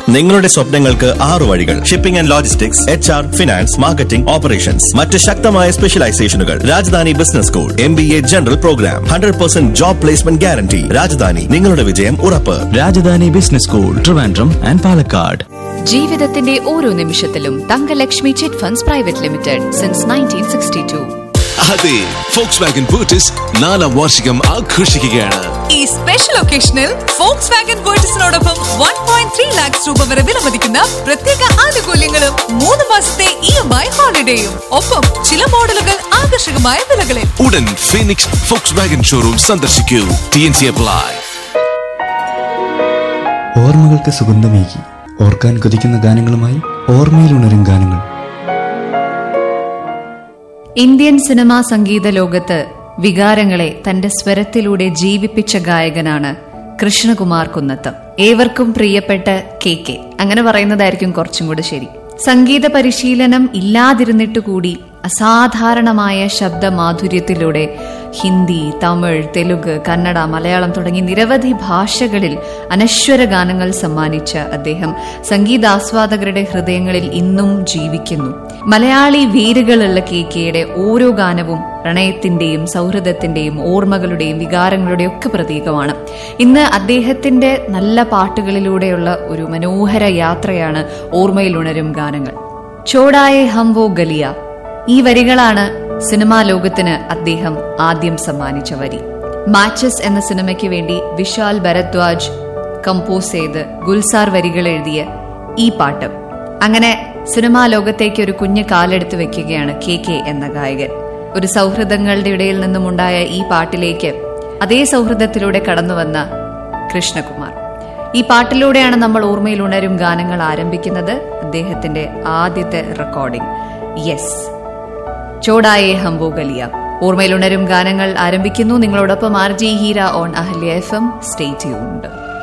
നിങ്ങളുടെ സ്വപ്നങ്ങൾക്ക് ആറു വഴികൾ shipping and logistics H R finance marketing operations മറ്റ് ശക്തമായ സ്പെഷ്യലൈസേഷനുകൾ Rajadhani business school M B A general program hundred percent job placement guarantee Rajadhani നിങ്ങളുടെ വിജയം ഉറപ്പ് Rajadhani business school Trivandrum and Palakkad ജീവിതത്തിന്റെ ഓരോ നിമിഷത്തിലും Thangalakshmi chit funds private limited since nineteen sixty two അതെ ഫോക്സ് വാഗൻ പൂർട്ടിസ് നാലാം വാർഷികം ആഘോഷിക്കുകയാണ് ഈ സ്പെഷ്യൽ ഒക്കേഷനിൽ ഫോക്സ് വാഗൻ വേർട്ടസിനോടൊപ്പം വൺ പോയിന്റ് ത്രീ ലാക്സ് രൂപ വരെ വിലമതിക്കുന്ന പ്രത്യേക ആനുകൂല്യങ്ങളും മൂന്ന് മാസത്തെ ഇ എം ഐ ഹോളിഡേയും ഒപ്പം ചില മോഡലുകൾ ആകർഷകമായ വിലകളിൽ ഉടൻ ഫീനിക്സ് ഫോക്സ് വാഗൻ ഷോറൂം സന്ദർശിക്കൂ ടി എൻ സി അപ്ലൈ ഓർമ്മകൾക്ക് സുഗന്ധമേകി ഓർക്കാൻ കൊതിക്കുന്ന ഗാനങ്ങളുമായി ഓർമ്മയിലുണരും ഗാനങ്ങൾ ഇന്ത്യൻ സിനിമാ സംഗീത ലോകത്ത് വികാരങ്ങളെ തന്റെ സ്വരത്തിലൂടെ ജീവിപ്പിച്ച ഗായകനാണ് കൃഷ്ണകുമാർ കുന്നത്തം ഏവർക്കും പ്രിയപ്പെട്ട കെ കെ അങ്ങനെ പറയുന്നതായിരിക്കും കുറച്ചും കൂടി ശരി സംഗീത പരിശീലനം ഇല്ലാതിരുന്നിട്ട് കൂടി അസാധാരണമായ ശബ്ദമാധുര്യത്തിലൂടെ ഹിന്ദി തമിഴ് തെലുങ്ക് കന്നഡ മലയാളം തുടങ്ങി നിരവധി ഭാഷകളിൽ അനശ്വര ഗാനങ്ങൾ സമ്മാനിച്ച അദ്ദേഹം സംഗീതാസ്വാദകരുടെ ഹൃദയങ്ങളിൽ ഇന്നും ജീവിക്കുന്നു മലയാളി വേരുകളുള്ള കെ കെയുടെ ഓരോ ഗാനവും പ്രണയത്തിന്റെയും സൗഹൃദത്തിന്റെയും ഓർമ്മകളുടെയും വികാരങ്ങളുടെയും ഒക്കെ പ്രതീകമാണ് ഇന്ന് അദ്ദേഹത്തിന്റെ നല്ല പാട്ടുകളിലൂടെയുള്ള ഒരു മനോഹര യാത്രയാണ് ഓർമ്മയിൽ ഉണരും ഗാനങ്ങൾ ചോടായെ ഹംവോ ഗലിയ ഈ വരികളാണ് സിനിമാ ലോകത്തിന് അദ്ദേഹം ആദ്യം സമ്മാനിച്ച വരി മാച്ചസ് എന്ന സിനിമയ്ക്ക് വേണ്ടി വിശാൽ ഭരദ്വാജ് കമ്പോസ് ചെയ്ത് ഗുൽസാർ വരികൾ എഴുതിയ ഈ പാട്ട് അങ്ങനെ സിനിമാ ലോകത്തേക്ക് ഒരു കുഞ്ഞ് കാലെടുത്ത് വെക്കുകയാണ് കെ കെ എന്ന ഗായകൻ ഒരു സൗഹൃദങ്ങളുടെ ഇടയിൽ നിന്നുമുണ്ടായ ഈ പാട്ടിലേക്ക് അതേ സൗഹൃദത്തിലൂടെ കടന്നുവന്ന കൃഷ്ണകുമാർ ഈ പാട്ടിലൂടെയാണ് നമ്മൾ ഓർമ്മയിൽ ഉണരും ഗാനങ്ങൾ ആരംഭിക്കുന്നത് അദ്ദേഹത്തിന്റെ ആദ്യത്തെ റെക്കോർഡിംഗ് യെസ് ചോടായെ ഹംബോ ഗലിയ ഓർമ്മയിൽ ഉണരും ഗാനങ്ങൾ ആരംഭിക്കുന്നു നിങ്ങളോടൊപ്പം R J Heera on Ahalya F M stay tuned